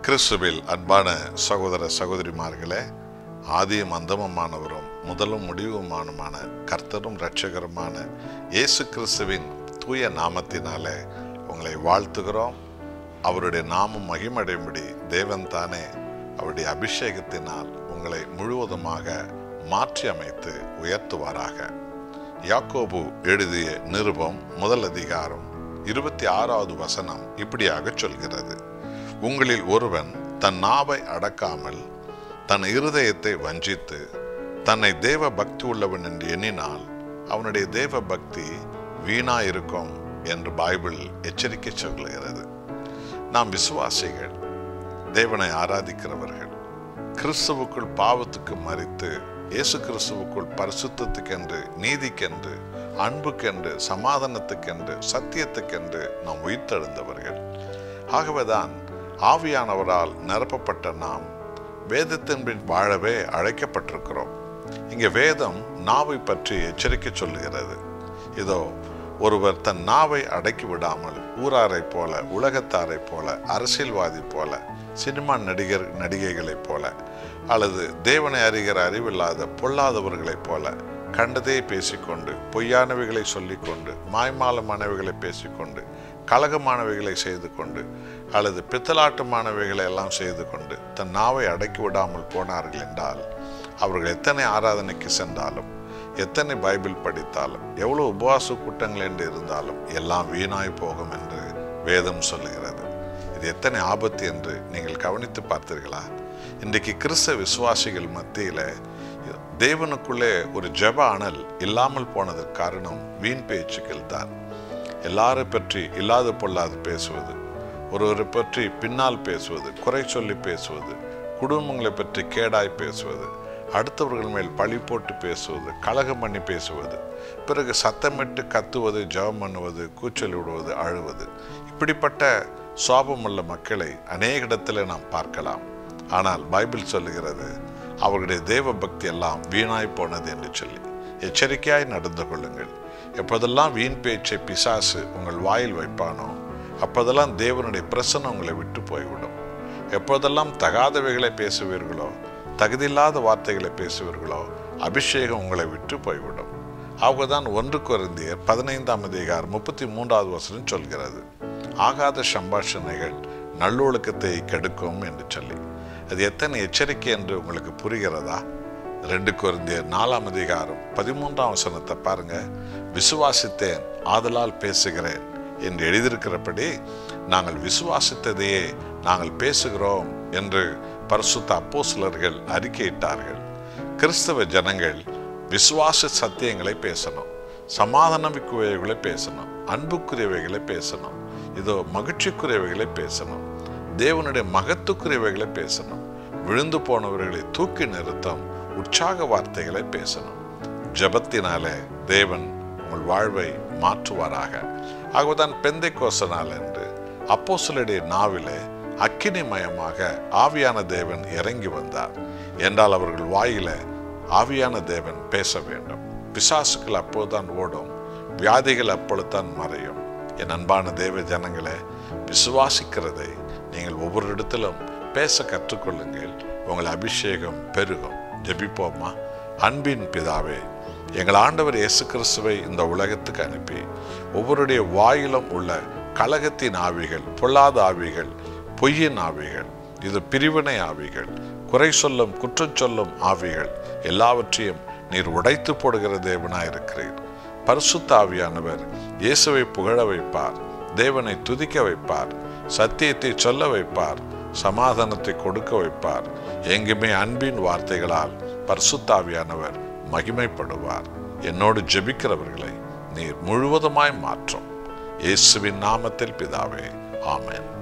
கிறிஸ்துவில் அன்பான சகோதர சகோதரிமார்களே ஆதியும் அந்தமமானவரும் முதலும் முடிவுமானுமான கர்த்தரும் இரட்சகருமான இயேசு கிறிஸ்துவின் தூய நாமத்தினாலே உங்களை வாழ்த்துகிறோம் அவருடைய நாமம் மகிமடையும்படி தேவன் தானே அவருடைய அபிஷேகத்தினால் உங்களை முழுவதுமாக மாற்றி அமைத்து உயர்த்துவாராக யாக்கோபு எழுதிய நிருபம் முதல் அதிகாரம் இருபத்தி ஆறாவது வசனம் இப்படியாக சொல்கிறது உங்களில் ஒருவன் தன் நாவை அடக்காமல் தன் இருதயத்தை வஞ்சித்து தன்னை தேவ பக்தி உள்ளவன் என்று எண்ணினால் அவனுடைய தேவ பக்தி வீணாயிருக்கும் என்று பைபிள் எச்சரிக்கை சொல்கிறது நாம் விசுவாசிகள் தேவனை ஆராதிக்கிறவர்கள் கிறிஸ்துவுக்குள் பாவத்துக்கு மறித்து இயேசு கிறிஸ்துவுக்குள் பரிசுத்தத்துக்கென்று நீதிக்கென்று அன்புக்கென்று சமாதானத்துக்கென்று சத்தியத்துக்கென்று நாம் உயிர்த்தெழுந்தவர்கள் ஆகவேதான் ஆவியானவரால் நிரப்பப்பட்ட நாம் வேதத்தின்பின் வாழவே அழைக்கப்பட்டிருக்கிறோம் இங்கே வேதம் நாவை பற்றி எச்சரிக்கை சொல்லுகிறது இதோ ஒருவர் தன் நாவை அடக்கி விடாமல் ஊராரை போல உலகத்தாரை போல அரசியல்வாதி போல சினிமா நடிகர் நடிகைகளைப் போல அல்லது தேவனை அறிகிற அறிவில்லாத பொல்லாதவர்களைப் போல கண்டதே பேசிக்கொண்டு பொய்யானவைகளை சொல்லிக்கொண்டு மாய்மாலமானவைகளை பேசிக்கொண்டு கலகமானவைகளை செய்து கொண்டு அல்லது பித்தலாட்டமானவைகளை எல்லாம் செய்து கொண்டு தன் நாவை அடக்கி விடாமல் போனார்கள் என்றால் அவர்கள் எத்தனை ஆராதனைக்கு சென்றாலும் எத்தனை பைபிள் படித்தாலும் எவ்வளவு உபவாச கூட்டங்கள் என்று இருந்தாலும் எல்லாம் வீணாய் போகும் என்று வேதம் சொல்லுகிறது இது எத்தனை ஆபத்து என்று நீங்கள் கவனித்து பார்த்தீர்களா இன்றைக்கு கிறிஸ்தவ விசுவாசிகள் மத்தியில் தேவனுக்குள்ளே ஒரு ஜெப அனல் இல்லாமல் போனதற்கு காரணம் வீண் பேச்சுக்கள் தான் எல்லாரை பற்றி இல்லாத பொல்லாது பேசுவது ஒருவரை பற்றி பின்னால் பேசுவது குறை சொல்லி பேசுவது குடும்பங்களை பற்றி கேடாய் பேசுவது அடுத்தவர்கள் மேல் பழி போட்டு பேசுவது கலகம் பண்ணி பேசுவது பிறகு சத்தமிட்டு கத்துவது ஜெபம் பண்ணுவது கூச்சல் விடுவது அழுவது இப்படிப்பட்ட சுவாபமுள்ள மக்களை அநேக இடத்துல நாம் பார்க்கலாம் ஆனால் பைபிள் சொல்லுகிறது அவர்களுடைய தேவ பக்தி எல்லாம் வீணாய் போனது என்று சொல்லி எச்சரிக்கையாய் நடந்து கொள்ளுங்கள் எப்போதெல்லாம் வீண் பேச்சை பிசாசு உங்கள் வாயில் வைப்பானோ அப்போதெல்லாம் தேவனுடைய பிரசனம் உங்களை விட்டு போய்விடும் எப்போதெல்லாம் தகாதவைகளை பேசுவீர்களோ தகுதியில்லாத வார்த்தைகளை பேசுவீர்களோ அபிஷேகம் உங்களை விட்டு போய்விடும் அவங்கதான் ஒன்று குறைந்தியர் பதினைந்தாம் அதிகாரம் முப்பத்தி மூன்றாவது வசனம் சொல்கிறது ஆகாத சம்பாஷணைகள் நல்லொழுக்கத்தை கெடுக்கும் என்று சொல்லி அது எத்தனை எச்சரிக்கை என்று உங்களுக்கு புரிகிறதா ரெண்டு குறைந்தியர் நாலாம் அதிகாரம் பதிமூன்றாம் வசனத்தை பாருங்க விசுவாசித்தேன் ஆதலால் பேசுகிறேன் என்று எழுதியிருக்கிறபடி நாங்கள் விசுவாசித்ததையே நாங்கள் பேசுகிறோம் என்று பரிசுத்த அப்போசிலர்கள் அறிக்கையிட்டார்கள் கிறிஸ்தவ ஜனங்கள் விசுவாச சத்தியங்களை பேசணும் சமாதானமிக்குரியவைகளை பேசணும் அன்புக்குரியவைகளை பேசணும் இதோ மகிழ்ச்சிக்குரியவைகளை பேசணும் தேவனுடைய மகத்துக்குரியவைகளை பேசணும் விழுந்து போனவர்களை தூக்கி நிறுத்தம் உற்சாக வார்த்தைகளை பேசணும் ஜபத்தினாலே தேவன் உங்கள் வாழ்வை மாற்றுவாராக ஆகவேதான் பெந்தை கோச நாள் என்று அப்போ சிலருடைய நாவிலே அக்கினிமயமாக ஆவியான தேவன் இறங்கி வந்தார் என்றால் அவர்கள் வாயில ஆவியான தேவன் பேச வேண்டும் பிசாசுகள் அப்போதுதான் ஓடும் வியாதிகள் அப்பொழுதுதான் மறையும் என் அன்பான தேவ ஜனங்களே விசுவாசிக்கிறதை நீங்கள் ஒவ்வொரு இடத்திலும் பேச கற்றுக்கொள்ளுங்கள் உங்கள் அபிஷேகம் பெருகும் ஜெபிப்போமா அன்பின் பிதாவே எங்கள் ஆண்டவர் இயேசு கிறிஸ்துவை இந்த உலகத்துக்கு அனுப்பி ஒவ்வொருடைய வாயிலும் உள்ள கலகத்தின் ஆவிகள் பொல்லாத ஆவிகள் பொய்யின் ஆவிகள் இது பிரிவினை ஆவிகள் குறை சொல்லும் குற்றம் சொல்லும் ஆவிகள் எல்லாவற்றையும் நீர் உடைத்து போடுகிற தேவனாய் இருக்கிறீர் பரிசுத்த ஆவியானவர் இயேசுவை புகழ வைப்பார் தேவனை துதிக்க வைப்பார் சத்தியத்தை சொல்ல வைப்பார் சமாதானத்தை கொடுக்க வைப்பார் எங்குமே அன்பின் வார்த்தைகளால் பரிசுத்தாவியானவர் மகிமைப்படுவார் என்னோடு ஜெபிக்கிறவர்களை நீர் முழுவதுமாய் மாற்றும் இயேசுவின் நாமத்தில் பிதாவே ஆமென்